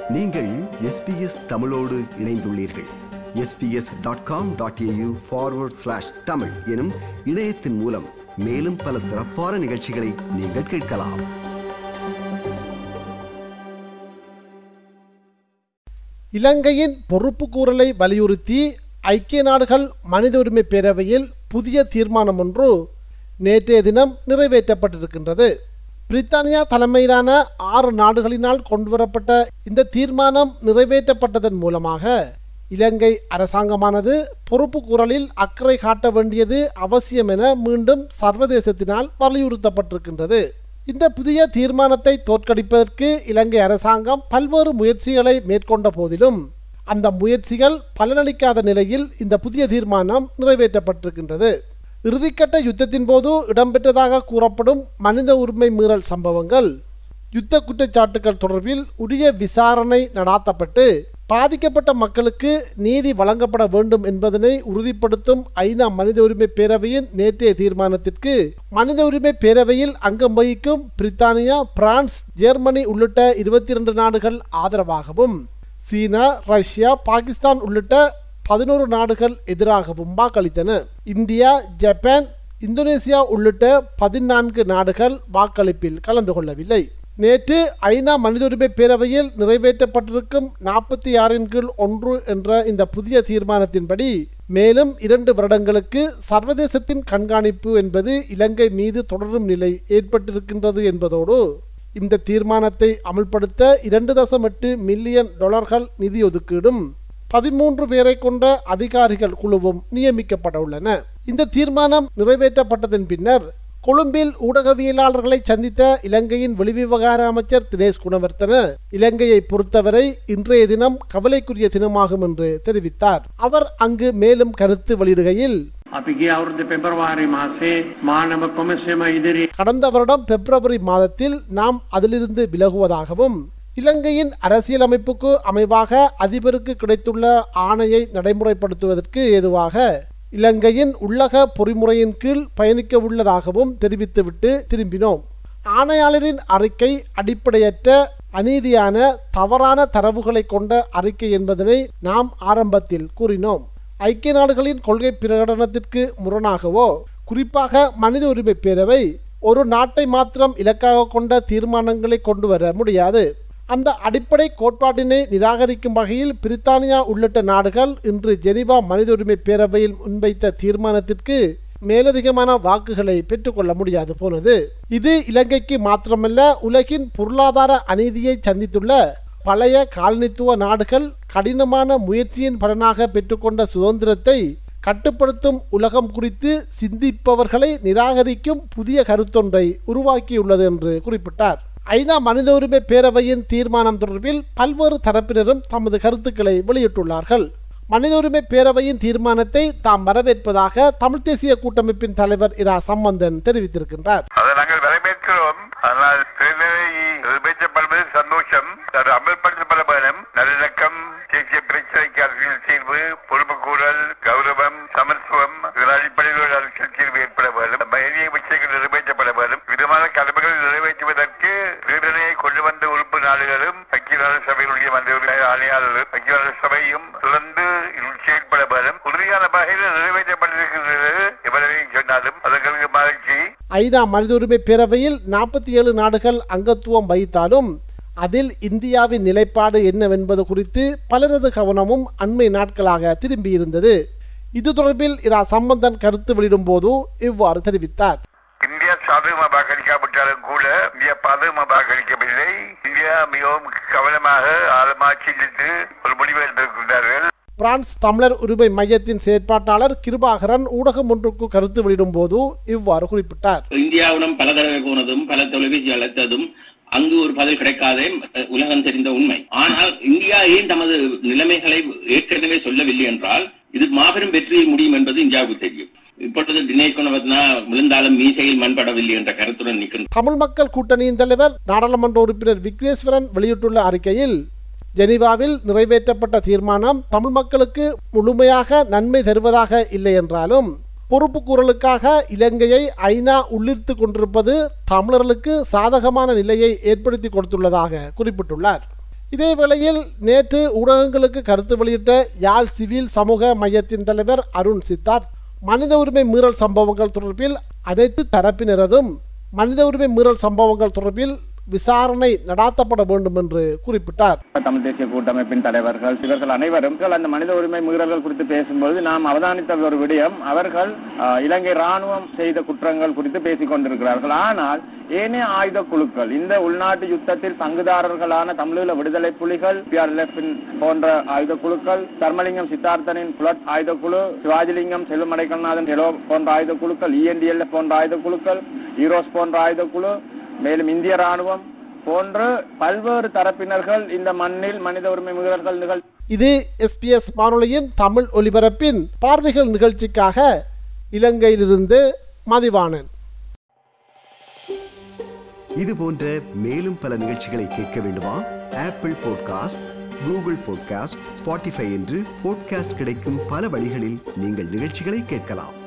நீங்கள் எஸ்பிஎஸ் தமிழோடு இணைந்துள்ளீர்கள் SBS dot com dot AU forward slash Tamil எனும் இணையத்தின் மூலம் மேலும் பல சிறப்பான நிகழ்ச்சிகளை நீங்கள் கேட்கலாம் இலங்கையின் பொறுப்புக்கூறலை வலியுறுத்தி ஐக்கிய நாடுகள் மனித உரிமை பேரவையில் புதிய தீர்மானம் ஒன்று நேற்றைய தினம் நிறைவேற்றப்பட்டிருக்கின்றது பிரித்தானியா தலைமையிலான ஆறு நாடுகளினால் கொண்டுவரப்பட்ட இந்த தீர்மானம் நிறைவேற்றப்பட்டதன் மூலமாக இலங்கை அரசாங்கமானது பொறுப்புக்கூறலில் அக்கறை காட்ட வேண்டியது அவசியம் என மீண்டும் சர்வதேசத்தினால் வலியுறுத்தப்பட்டிருக்கின்றது இந்த புதிய தீர்மானத்தை தோற்கடிப்பதற்கு இலங்கை அரசாங்கம் பல்வேறு முயற்சிகளை மேற்கொண்ட போதிலும் அந்த முயற்சிகள் பலனளிக்காத நிலையில் இந்த புதிய தீர்மானம் நிறைவேற்றப்பட்டிருக்கின்றது இறுதிக்கட்ட யுத்தத்தின் போது இடம்பெற்றதாக கூறப்படும் மனித உரிமை மீறல் சம்பவங்கள் யுத்த குற்றச்சாட்டுகள் தொடர்பில் உரிய விசாரணை நடாத்தப்பட்டு பாதிக்கப்பட்ட மக்களுக்கு நீதி வழங்கப்பட வேண்டும் என்பதனை உறுதிப்படுத்தும் ஐநா மனித உரிமை பேரவையின் நேற்றைய தீர்மானத்திற்கு மனித உரிமை பேரவையில் அங்கம் வகிக்கும் பிரித்தானியா பிரான்ஸ் ஜெர்மனி உள்ளிட்ட இருபத்தி இரண்டு நாடுகள் ஆதரவாகவும் சீனா ரஷ்யா பாகிஸ்தான் உள்ளிட்ட பதினோரு நாடுகள் எதிராகவும் வாக்களித்தன இந்தியா ஜப்பான் இந்தோனேசியா உள்ளிட்ட பதினான்கு நாடுகள் வாக்களிப்பில் கலந்து கொள்ளவில்லை நேற்று ஐநா மனித உரிமை பேரவையில் நிறைவேற்றப்பட்டிருக்கும் நாற்பத்தி ஆறின் கீழ் ஒன்று என்ற இந்த புதிய தீர்மானத்தின்படி மேலும் இரண்டு வருடங்களுக்கு சர்வதேசத்தின் கண்காணிப்பு என்பது இலங்கை மீது தொடரும் நிலை ஏற்பட்டிருக்கின்றது என்பதோடு இந்த தீர்மானத்தை அமல்படுத்த இரண்டு தசம் எட்டு மில்லியன் டாலர்கள் நிதி ஒதுக்கீடும் பதிமூன்று பேரை கொண்ட அதிகாரிகள் குழுவும் நியமிக்கப்பட உள்ளன இந்த தீர்மானம் நிறைவேற்றப்பட்டதன் பின்னர் கொழும்பில் ஊடகவியலாளர்களை சந்தித்த இலங்கையின் வெளிவிவகார அமைச்சர் தினேஷ் குணவர்த்தன இலங்கையை பொறுத்தவரை இன்றைய தினம் கவலைக்குரிய தினமாகும் என்று தெரிவித்தார் அவர் அங்கு மேலும் கருத்து வெளியிடுகையில் අපි ගිය අවුරුද්ද පෙබරවාරි මාසේ මානව කොමසම ඉදිරි கடந்த வருடம் பிப்ரவரி மாதத்தில் நாம் அதிலிருந்து விலகுவதாகவும் இலங்கையின் அரசியலமைப்புக்கு அமைவாக அதிபருக்கு கிடைத்துள்ள ஆணையை நடைமுறைப்படுத்துவதற்கு ஏதுவாக இலங்கையின் உள்ளக பொறிமுறையின் கீழ் பயணிக்க உள்ளதாகவும் தெரிவித்துவிட்டு திரும்பினோம் ஆணையாளரின் அறிக்கை அடிப்படையற்ற அநீதியான தவறான தரவுகளை கொண்ட அறிக்கை என்பதனை நாம் ஆரம்பத்தில் கூறினோம் ஐக்கிய நாடுகளின் கொள்கை பிரகடனத்திற்கு முரணாகவோ குறிப்பாக மனித உரிமை பேரவை ஒரு நாட்டை மாத்திரம் இலக்காக கொண்ட தீர்மானங்களை கொண்டு வர முடியாது அந்த அடிப்படை கோட்பாட்டினை நிராகரிக்கும் வகையில் பிரித்தானியா உள்ளிட்ட நாடுகள் இன்று ஜெனீவா மனித உரிமை பேரவையில் முன்வைத்த தீர்மானத்திற்கு மேலதிகமான வாக்குகளை பெற்றுக்கொள்ள முடியாது போனது இது இலங்கைக்கு மாத்திரமல்ல உலகின் பொருளாதார அநீதியை சந்தித்துள்ள பழைய காலனித்துவ நாடுகள் கடினமான முயற்சியின் பலனாக பெற்றுக்கொண்ட சுதந்திரத்தை கட்டுப்படுத்தும் உலகம் குறித்து சிந்திப்பவர்களை நிராகரிக்கும் புதிய கருத்தொன்றை உருவாக்கியுள்ளது என்று குறிப்பிட்டார் ஐநா மனித உரிமை பேரவையின் தீர்மானம் தொடர்பில் பல்வேறு தரப்பினரும் தமது கருத்துக்களை வெளியிட்டுள்ளார்கள் மனித உரிமை பேரவையின் தீர்மானத்தை தாம் வரவேற்பதாக தமிழ் தேசிய கூட்டமைப்பின் தலைவர் இரா சம்பந்தன் தெரிவித்திருக்கின்றார் அதை நாங்கள் வரவேற்கிறோம் ஆனால் தேர்தலை நிறைவேற்றப்படுவது சந்தோஷம் அது அமல்படுத்தப்பட வேண்டும் நல்லிணக்கம் தேசிய பிரச்சனைக்கு அரசியல் தீர்வு பொறுப்புக்கூறல் கௌரவம் சமத்துவம் இதன் அடிப்படையில் ஒரு அரசியல் தீர்வு ஏற்பட வேண்டும் மனித விஷயங்கள் நிறைவேற்றப்பட வேண்டும் விதமான கடமைகளை நிறைவேற்றுவதற்கு தேர்தலை கொண்டு வந்த உறுப்பு நாடுகளும் ஐக்கிய நாடு சபையினுடைய மந்திர ஆணையாளர்களும் ஐக்கிய நாடு சபையும் தொடர்ந்து இதில் செயல்பட வேண்டும் உறுதியான வகையில் நிறைவேற்றப்பட்டிருக்கிறது எவ்வளவு சொன்னாலும் அதற்கு மகிழ்ச்சி ஐநா மனித உரிமை பேரவையில் நாற்பத்தி ஏழு நாடுகள் அங்கத்துவம் வகித்தாலும் அதில் இந்தியாவின் நிலைப்பாடு என்னவென்பது குறித்து பலரது கவனமும் அண்மை நாட்களாக திரும்பியிருந்தது இது தொடர்பில் இரா சம்பந்தன் கருத்து வெளியிடும் போது இவ்வாறு தெரிவித்தார் இந்தியா சாதகமாக வாக்களிக்காவிட்டாலும் கூட இந்தியா பாதகமாக வாக்களிக்கவில்லை இந்தியா மிகவும் கவனமாக ஆழமாக சிந்தித்து ஒரு முடிவு எடுத்திருக்கிறார்கள் பிரான்ஸ் தமிழர் உரிமை மையத்தின் செயற்பாட்டாளர் கிருபாகரன் ஊடகம் ஒன்றுக்கு கருத்து வெளியிடும் போது இவ்வாறு குறிப்பிட்டார் இந்தியாவிடம் பல தடவை போனதும் பல தொலைபேசி அழைத்ததும் அங்கு ஒரு பதில் கிடைக்காதே அஹ், உலகம் தெரிந்த உண்மை ஆனால் இந்தியா ஏன் தமது நிலைமைகளை ஏற்கனவே சொல்லவில்லை என்றால் இது மாபெரும் வெற்றியை முடியும் என்பது இந்தியாவுக்கு தெரியும் இப்பொழுது தினேஷ் குணவத்னா விழுந்தாலும் மீசையில் மண்படவில்லை என்ற கருத்துடன் நிற்கின்ற தமிழ் மக்கள் கூட்டணியின் தலைவர் நாடாளுமன்ற உறுப்பினர் விக்னேஸ்வரன் வெளியிட்டுள்ள அறிக்கையில் ஜெனீவாவில் நிறைவேற்றப்பட்ட தீர்மானம் தமிழ் மக்களுக்கு முழுமையாக நன்மை தருவதாக இல்லை என்றாலும் பொறுப்புக்கூறலுக்காக இலங்கையை ஐநா உள்ளிர்த்து கொண்டிருப்பது தமிழர்களுக்கு சாதகமான நிலையை ஏற்படுத்தி கொடுத்துள்ளதாக குறிப்பிட்டுள்ளார் இதேவேளையில் நேற்று ஊடகங்களுக்கு கருத்து வெளியிட்ட யாழ் சிவில் சமூக மையத்தின் தலைவர் அருண் சித்தார்த் மனித உரிமை மீறல் சம்பவங்கள் தொடர்பில் அனைத்து தரப்பினரதும் மனித உரிமை மீறல் சம்பவங்கள் தொடர்பில் விசாரணை நடாத்தப்பட வேண்டும் என்று குறிப்பிட்டார் தமிழ் தேசிய கூட்டமைப்பின் தலைவர்கள் இவர்கள் அனைவரும் அந்த மனித உரிமை மீறல்கள் குறித்து பேசும்போது நாம் அவதானித்த ஒரு விடயம் அவர்கள் அஹ், இலங்கை ராணுவம் செய்த குற்றங்கள் குறித்து பேசிக் கொண்டிருக்கிறார்கள் ஆனால் ஏனைய ஆயுத குழுக்கள் இந்த உள்நாட்டு யுத்தத்தில் பங்குதாரர்களான தமிழீழ விடுதலை புலிகள் PRLF -இன் போன்ற ஆயுத குழுக்கள் தர்மலிங்கம் சித்தார்த்தனின் புலட் ஆயுத குழு சிவாஜிலிங்கம் செல்வமடைக்கல்நாதன் எலோ போன்ற ஆயுத குழுக்கள் இஎன்டிஎல்எஃப் போன்ற ஆயுத குழுக்கள் ஈரோஸ் போன்ற ஆயுத குழு மேலும் இந்திய ராணுவம் போன்ற பல்வேறு தரப்பினர்கள் இந்த மண்ணில் மனித உரிமை மீறல்கள் நிகழ் இது எஸ்பிஎஸ் வானொலியின் தமிழ் ஒலிபரப்பின் பார்வைகள் நிகழ்ச்சிக்காக இலங்கையிலிருந்து மதிவாணன் இது போன்ற மேலும் பல நிகழ்ச்சிகளை கேட்க வேண்டுமா Apple podcast Google podcast Spotify என்று பாட்காஸ்ட் கிடைக்கும் பல வழிகளில் நீங்கள் நிகழ்ச்சிகளை கேட்கலாம்